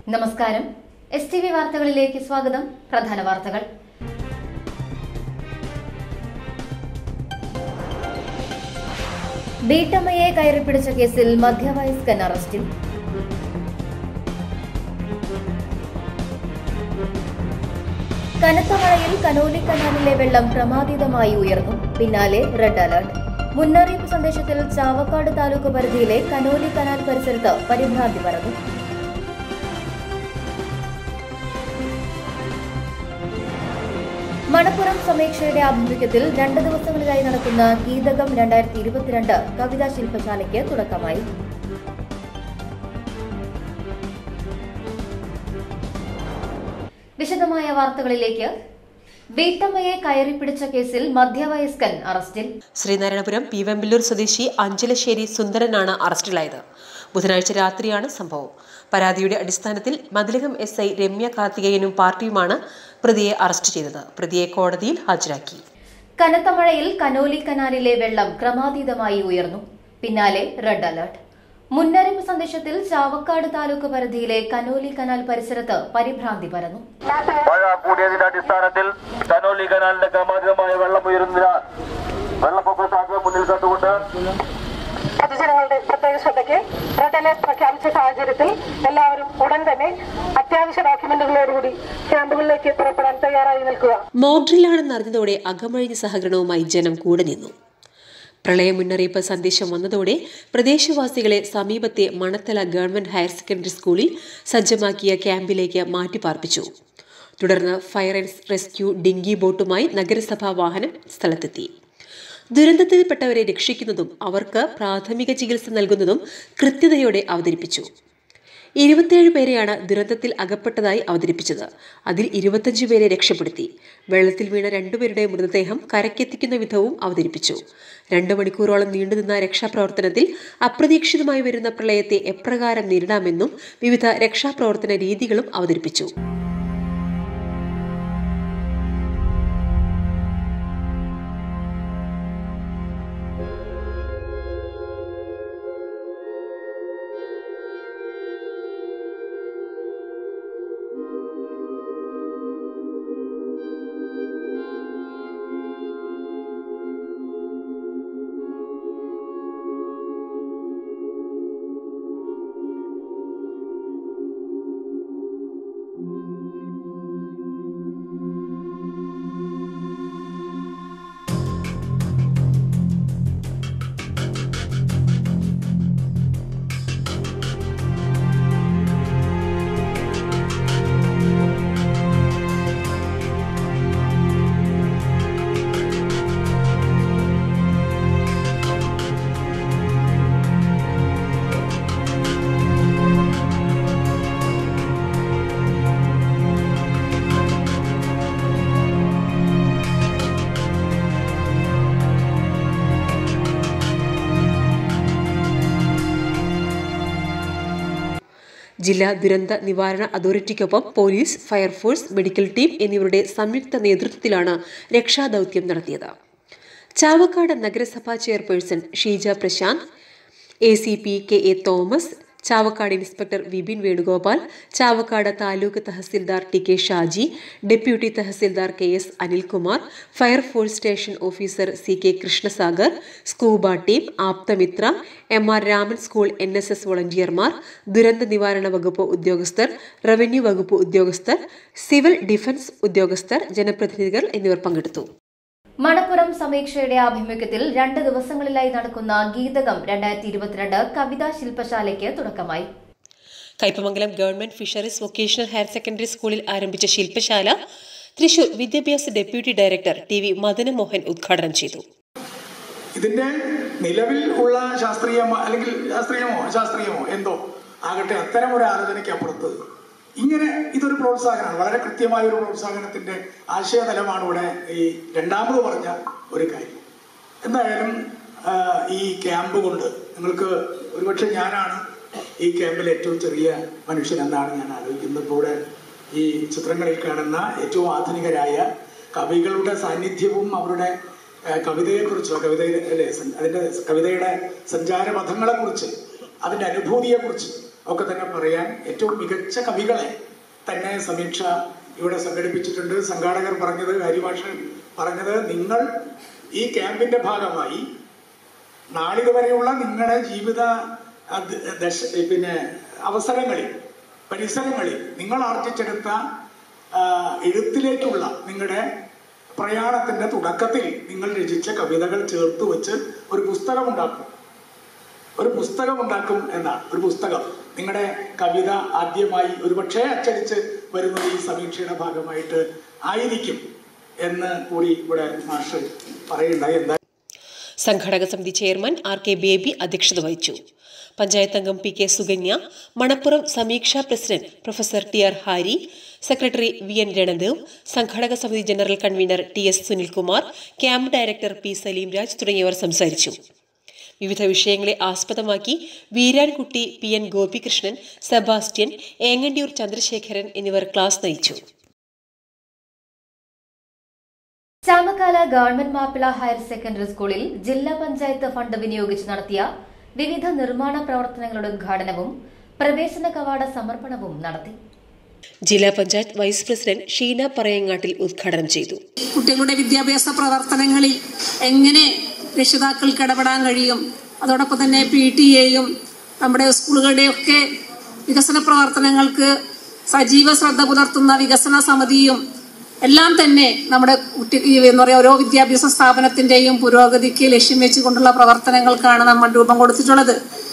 നമസ്കാരം S T V വാർത്തകളിലേക്ക് സ്വാഗതം പ്രധാന വാർത്തകൾ വീട്ടമ്മയെ കയറിപ്പിടിച്ച കേസിൽ മധ്യവയസ്കൻ അറസ്റ്റിൽ കനത്ത മഴയിൽ കനോലി കനാലിലെ വെള്ളം ക്രമാതീതമായി ഉയർന്നു പിന്നാലെ റെഡ് അലർട്ട് മുന്നറിയിപ്പ് സന്ദേശത്തിൽ ചാവക്കാട് താലൂക്ക് പരിധിയിലെ കനോലി കനാൽ പരിസരത്ത് പരിഭ്രാന്തി പരന്നു മണപ്പുറം സമീക്ഷയുടെ ആഭിമുഖ്യത്തിൽ രണ്ട് ദിവസങ്ങളിലായി നടക്കുന്ന ഗീതകം രണ്ടായിരത്തി ഇരുപത്തിരണ്ട് കവിതാ ശില്പശാലയ്ക്ക് തുടക്കമായി വിശദമായ വാർത്തകളിലേക്ക് വീട്ടമ്മയെ കയറിപ്പിടിച്ച കേസിൽ മധ്യവയസ്കൻ അറസ്റ്റിൽ ശ്രീനാരായണപുരം പി വെമ്പല്ലൂർ സ്വദേശി അഞ്ചലശ്ശേരി സുന്ദരനാണ് അറസ്റ്റിലായത് ബുധനാഴ്ച രാത്രിയാണ് സംഭവം പരാതിയുടെ അടിസ്ഥാനത്തിൽ മതിലകം എസ് ഐ രമ്യ കാർത്തികേയനും പാർട്ടിയുമാണ് പ്രതിയെ അറസ്റ്റ് ചെയ്തത് പ്രതിയെ കോടതിയിൽ ഹാജരാക്കി കനത്ത മഴയിൽ കനോലി കനാലിലെ വെള്ളം ക്രമാതീതമായി ഉയർന്നു പിന്നാലെ റെഡ് അലർട്ട് മുന്നറിയിപ്പ് സന്ദേശത്തിൽ ചാവക്കാട് താലൂക്ക് പരിധിയിലെ കനോലി കനാൽ പരിസരത്ത് പരിഭ്രാന്തി പരന്നു മഴ കൂടിയതിന്റെ അടിസ്ഥാനത്തിൽ കനോലി കനാലിന്റെ ക്രമാതീതമായ വെള്ളം ഉയരുന്നതിനാൽ വെള്ളപ്പൊക്ക സാധ്യത മുന്നിൽ കണ്ടുകൊണ്ട് പൊതുജനങ്ങളുടെ പ്രത്യേക ശ്രദ്ധയ്ക്ക് റെഡ് അലർട്ട് പ്രഖ്യാപിച്ച സാഹചര്യത്തിൽ എല്ലാവരും ഉടൻ തന്നെ അത്യാവശ്യ ഡോക്യുമെന്റുകളോടുകൂടി ക്യാമ്പുകളിലേക്ക് പുറപ്പെടാൻ തയ്യാറായി നിൽക്കുക മോക്ഡ്രില്ലാണെന്ന് അറിഞ്ഞതോടെ അകമഴിഞ്ഞ സഹകരണവുമായി ജനം കൂടെ നിന്നു പ്രളയ മുന്നറിയിപ്പ് സന്ദേശം വന്നതോടെ പ്രദേശവാസികളെ സമീപത്തെ മണത്തല ഗവൺമെന്റ് ഹയർ സെക്കൻഡറി സ്കൂളിൽ സജ്ജമാക്കിയ ക്യാമ്പിലേക്ക് മാറ്റിപ്പാർപ്പിച്ചു തുടർന്ന് ഫയർ ആൻഡ് റെസ്ക്യൂ ഡിങ്കി ബോട്ടുമായി നഗരസഭാ വാഹനം സ്ഥലത്തെത്തി ദുരന്തത്തിൽപ്പെട്ടവരെ രക്ഷിക്കുന്നതും അവർക്ക് പ്രാഥമിക ചികിത്സ നൽകുന്നതും കൃത്യതയോടെ അവതരിപ്പിച്ചു ഇരുപത്തിയേഴ് പേരെയാണ് ദുരന്തത്തിൽ അകപ്പെട്ടതായി അവതരിപ്പിച്ചത് അതിൽ ഇരുപത്തഞ്ച് പേരെ രക്ഷപ്പെടുത്തി വെള്ളത്തിൽ വീണ രണ്ടുപേരുടെ മൃതദേഹം കരക്കെത്തിക്കുന്ന വിധവും അവതരിപ്പിച്ചു രണ്ടു മണിക്കൂറോളം നീണ്ടുനിന്ന രക്ഷാപ്രവർത്തനത്തിൽ അപ്രതീക്ഷിതമായി വരുന്ന പ്രളയത്തെ എപ്രകാരം നേരിടാമെന്നും വിവിധ രക്ഷാപ്രവർത്തന രീതികളും അവതരിപ്പിച്ചു ജില്ലാ ദുരന്ത നിവാരണ അതോറിറ്റിക്കൊപ്പം പോലീസ് ഫയർഫോഴ്സ് മെഡിക്കൽ ടീം എന്നിവരുടെ സംയുക്ത നേതൃത്വത്തിലാണ് രക്ഷാദൌത്യം നടത്തിയത് ചാവക്കാട് നഗരസഭാ chairperson Sheeja Prashanth A C P K A Thomas Chavakkad inspector Vipin Venugopal Chavakkad taluk tahsildar T K Shaji deputy tahsildar K S Anilkumar fire force station officer C K Krishnasagar scuba team Aapthamitra M R Raman school N S S വോളണ്ടിയർമാർ ദുരന്ത നിവാരണ വകുപ്പ് ഉദ്യോഗസ്ഥർ റവന്യൂ വകുപ്പ് ഉദ്യോഗസ്ഥർ സിവിൽ ഡിഫൻസ് ഉദ്യോഗസ്ഥർ ജനപ്രതിനിധികൾ എന്നിവർ പങ്കെടുത്തു മണപ്പുറം സമീക്ഷയുടെ ആഭിമുഖ്യത്തിൽ രണ്ട് ദിവസങ്ങളിലായി നടക്കുന്ന ഗീതകം രണ്ടായിരത്തി ഇരുപത്തിരണ്ട് കവിതാ ശില്പശാലയ്ക്ക് തുടക്കമായി Kaipamangalam government fisheries vocational higher secondary സ്കൂളിൽ ആരംഭിച്ച ശില്പശാല തൃശൂർ വിദ്യാഭ്യാസ deputy director T V Madanamohan ഉദ്ഘാടനം ചെയ്തു ഇതിന്റെ നിലവിൽ ഉള്ള ശാസ്ത്രീയമോ അല്ലെങ്കിൽ ശാസ്ത്രീയമോ അശാസ്ത്രീയമോ എന്തോ ആകട്ടെ അത്തരം ഒരു ആലോചനയ്ക്ക് അപ്പുറത്ത് ഇങ്ങനെ ഇതൊരു പ്രോത്സാഹനമാണ് വളരെ കൃത്യമായ ഒരു പ്രോത്സാഹനത്തിന്റെ ആശയതലമാണ് ഇവിടെ ഈ രണ്ടാമത് പറഞ്ഞ ഒരു കാര്യം എന്തായാലും ആ, ഈ ക്യാമ്പ് കൊണ്ട് നിങ്ങൾക്ക് ഒരുപക്ഷെ ഞാനാണ് ഈ ക്യാമ്പിൽ ഏറ്റവും ചെറിയ മനുഷ്യൻ എന്നാണ് ഞാൻ ആലോചിക്കുന്നത് ഇപ്പോൾ ഇവിടെ ഈ ചിത്രങ്ങളിൽ കാണുന്ന ഏറ്റവും ആധുനികരായ കവികളുടെ സാന്നിധ്യവും അവരുടെ ഏഹ് കവിതയെക്കുറിച്ചുള്ള കവിതയുടെ അല്ലേ സൻ- അതിന്റെ കവിതയുടെ സഞ്ചാരപഥങ്ങളെക്കുറിച്ച് അതിന്റെ അനുഭൂതിയെക്കുറിച്ച് ഒക്കെ തന്നെ പറയാൻ ഏറ്റവും മികച്ച കവികളെ തന്നെ സമീക്ഷ ഇവിടെ സംഘടിപ്പിച്ചിട്ടുണ്ട് സംഘാടകർ പറഞ്ഞത് ഹരിഭാഷൻ പറഞ്ഞത് നിങ്ങൾ ഈ ക്യാമ്പിന്റെ ഭാഗമായി നാളിതുവരെയുള്ള നിങ്ങളുടെ ജീവിത അത് ദശ പിന്നെ അവസരങ്ങളിൽ പരിസരങ്ങളിൽ നിങ്ങൾ ആർജിച്ചെടുത്ത ആ, എഴുത്തിലേക്കുള്ള നിങ്ങളുടെ പ്രയാണത്തിന്റെ തുടക്കത്തിൽ നിങ്ങൾ രചിച്ച കവിതകൾ ചേർത്ത് വെച്ച് ഒരു പുസ്തകം ഉണ്ടാക്കും ഒരു പുസ്തകം ഉണ്ടാക്കും എന്നാണ് ഒരു പുസ്തകം നിങ്ങളുടെ കവിത ആദ്യമായി ഒരുപക്ഷെ അച്ചടിച്ച് വരുന്നത് ഈ സമീക്ഷയുടെ ഭാഗമായിട്ട് ആയിരിക്കും എന്ന് കൂടി ഇവിടെ മാഷ് പറയുണ്ടായി എന്താ സംഘാടക സമിതി ചെയർമാൻ ആർ കെ ബേബി അധ്യക്ഷത വഹിച്ചു പഞ്ചായത്ത് അംഗം P K Sukanya Manappuram Sameeksha president professor T R Hari secretary V N Ranadev സംഘാടക സമിതി general convener T S Sunilkumar camp director P Salim Raj തുടങ്ങിയവർ സംസാരിച്ചു വിവിധ വിഷയങ്ങളെ ആസ്പദമാക്കി Veerankutty P N Gopikrishnan Sebastian Engandiyur Chandrasekharan എന്നിവർ ക്ലാസ് നയിച്ചു Chamakkala government Mappila higher secondary സ്കൂളിൽ ജില്ലാ പഞ്ചായത്ത് ഫണ്ട് വിനിയോഗിച്ച് നടത്തിയ വിവിധ നിർമ്മാണ പ്രവർത്തനങ്ങളുടെ ഉദ്ഘാടനവും പ്രവേശന കവാട സമർപ്പണവും നടത്തി ജില്ലാ പഞ്ചായത്ത് വൈസ് പ്രസിഡന്റ് ഷീന പറയങ്ങാട്ടിൽ ഉദ്ഘാടനം ചെയ്തു കുട്ടികളുടെ വിദ്യാഭ്യാസ പ്രവർത്തനങ്ങളിൽ എങ്ങനെ രക്ഷിതാക്കൾക്ക് ഇടപെടാൻ കഴിയും അതോടൊപ്പം തന്നെ പി ടി എയും നമ്മുടെ സ്കൂളുകളുടെയൊക്കെ വികസന പ്രവർത്തനങ്ങൾക്ക് സജീവ ശ്രദ്ധ പുലർത്തുന്ന വികസന സമിതിയും എല്ലാം തന്നെ നമ്മുടെ കുട്ടി ഈ എന്താ പറയുക ഓരോ വിദ്യാഭ്യാസ സ്ഥാപനത്തിന്റെയും പുരോഗതിക്ക് ലക്ഷ്യം വെച്ചുകൊണ്ടുള്ള പ്രവർത്തനങ്ങൾക്കാണ് നമ്മൾ രൂപം കൊടുത്തിട്ടുള്ളത്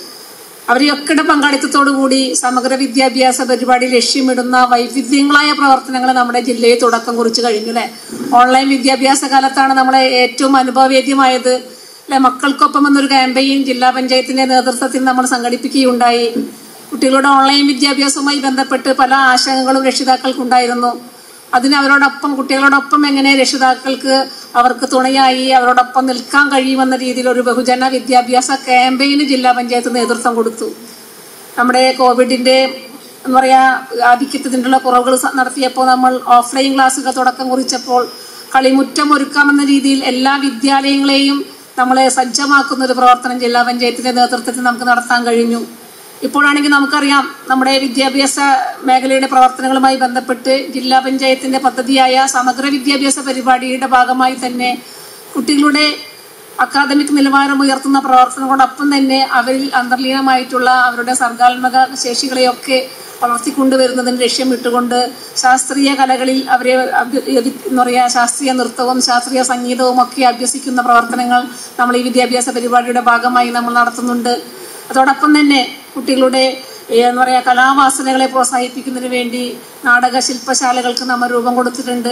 അവരെയൊക്കെ പങ്കാളിത്തത്തോടു കൂടി സമഗ്ര വിദ്യാഭ്യാസ പരിപാടി ലക്ഷ്യമിടുന്ന വൈവിധ്യങ്ങളായ പ്രവർത്തനങ്ങൾ നമ്മുടെ ജില്ലയിൽ തുടക്കം കുറിച്ച് കഴിഞ്ഞു അല്ലെ ഓൺലൈൻ വിദ്യാഭ്യാസ കാലത്താണ് നമ്മളെ ഏറ്റവും അനുഭവവേദ്യമായത് അല്ലെ മക്കൾക്കൊപ്പം എന്നൊരു ക്യാമ്പയിൻ ജില്ലാ പഞ്ചായത്തിന്റെ നേതൃത്വത്തിൽ നമ്മൾ സംഘടിപ്പിക്കുകയുണ്ടായി കുട്ടികളുടെ ഓൺലൈൻ വിദ്യാഭ്യാസവുമായി ബന്ധപ്പെട്ട് പല ആശങ്കകളും രക്ഷിതാക്കൾക്കുണ്ടായിരുന്നു അതിന് അവരോടൊപ്പം കുട്ടികളോടൊപ്പം എങ്ങനെ രക്ഷിതാക്കൾക്ക് അവർക്ക് തുണയായി അവരോടൊപ്പം നിൽക്കാൻ കഴിയുമെന്ന രീതിയിൽ ഒരു ബഹുജന വിദ്യാഭ്യാസ ക്യാമ്പയിന് ജില്ലാ പഞ്ചായത്ത് നേതൃത്വം കൊടുത്തു നമ്മുടെ കോവിഡിന്റെ എന്താ പറയാ ആധിക്യത്തിനുള്ള കുറവുകൾ സ- നടത്തിയപ്പോൾ നമ്മൾ ഓഫ്ലൈൻ ക്ലാസ്സുകൾ തുടക്കം കുറിച്ചപ്പോൾ കളിമുറ്റം ഒരുക്കാമെന്ന രീതിയിൽ എല്ലാ വിദ്യാലയങ്ങളെയും നമ്മളെ സജ്ജമാക്കുന്ന ഒരു പ്രവർത്തനം ജില്ലാ പഞ്ചായത്തിന്റെ നേതൃത്വത്തിൽ നമുക്ക് നടത്താൻ കഴിഞ്ഞു ഇപ്പോഴാണെങ്കിൽ നമുക്കറിയാം നമ്മുടെ വിദ്യാഭ്യാസ മേഖലയുടെ പ്രവർത്തനങ്ങളുമായി ബന്ധപ്പെട്ട് ജില്ലാ പഞ്ചായത്തിന്റെ പദ്ധതിയായ സമഗ്ര വിദ്യാഭ്യാസ പരിപാടിയുടെ ഭാഗമായി തന്നെ കുട്ടികളുടെ അക്കാദമിക് നിലവാരം ഉയർത്തുന്ന പ്രവർത്തനങ്ങളോടൊപ്പം തന്നെ അവരിൽ അന്തർലീനമായിട്ടുള്ള അവരുടെ സർഗാത്മക ശേഷികളെയൊക്കെ വളർത്തിക്കൊണ്ടുവരുന്നതിന് ലക്ഷ്യമിട്ടുകൊണ്ട് ശാസ്ത്രീയ കലകളിൽ അവരെ അഭ്യ- യതി- എന്താ പറയുക ശാസ്ത്രീയ നൃത്തവും ശാസ്ത്രീയ സംഗീതവും ഒക്കെ അഭ്യസിക്കുന്ന പ്രവർത്തനങ്ങൾ നമ്മൾ ഈ വിദ്യാഭ്യാസ പരിപാടിയുടെ ഭാഗമായി നമ്മൾ നടത്തുന്നുണ്ട് അതോടൊപ്പം തന്നെ കുട്ടികളുടെ ഏ, എന്താ പറയുക കലാവാസനകളെ പ്രോത്സാഹിപ്പിക്കുന്നതിന് വേണ്ടി നാടക ശില്പശാലകൾക്ക് നമ്മൾ രൂപം കൊടുത്തിട്ടുണ്ട്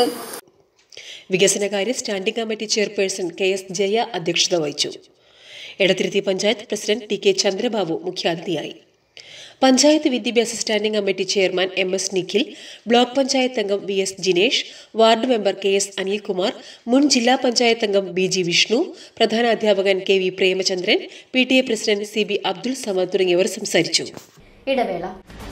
വികസനകാര്യ standing committee chairperson K S Jaya അധ്യക്ഷത വഹിച്ചു Edathiruthy panchayat president T K Chandrababu മുഖ്യാതിഥിയായി പഞ്ചായത്ത് വിദ്യാഭ്യാസ standing committee chairman M S Nikhil block panchayat അംഗം V S Jinesh ward member K S Anilkumar മുൻ ജില്ലാ പഞ്ചായത്ത് അംഗം ബി ജി വിഷ്ണു പ്രധാന അധ്യാപകൻ K V Premachandran P T A president C B Abdul Samad തുടങ്ങിയവർ സംസാരിച്ചു ഇടവേള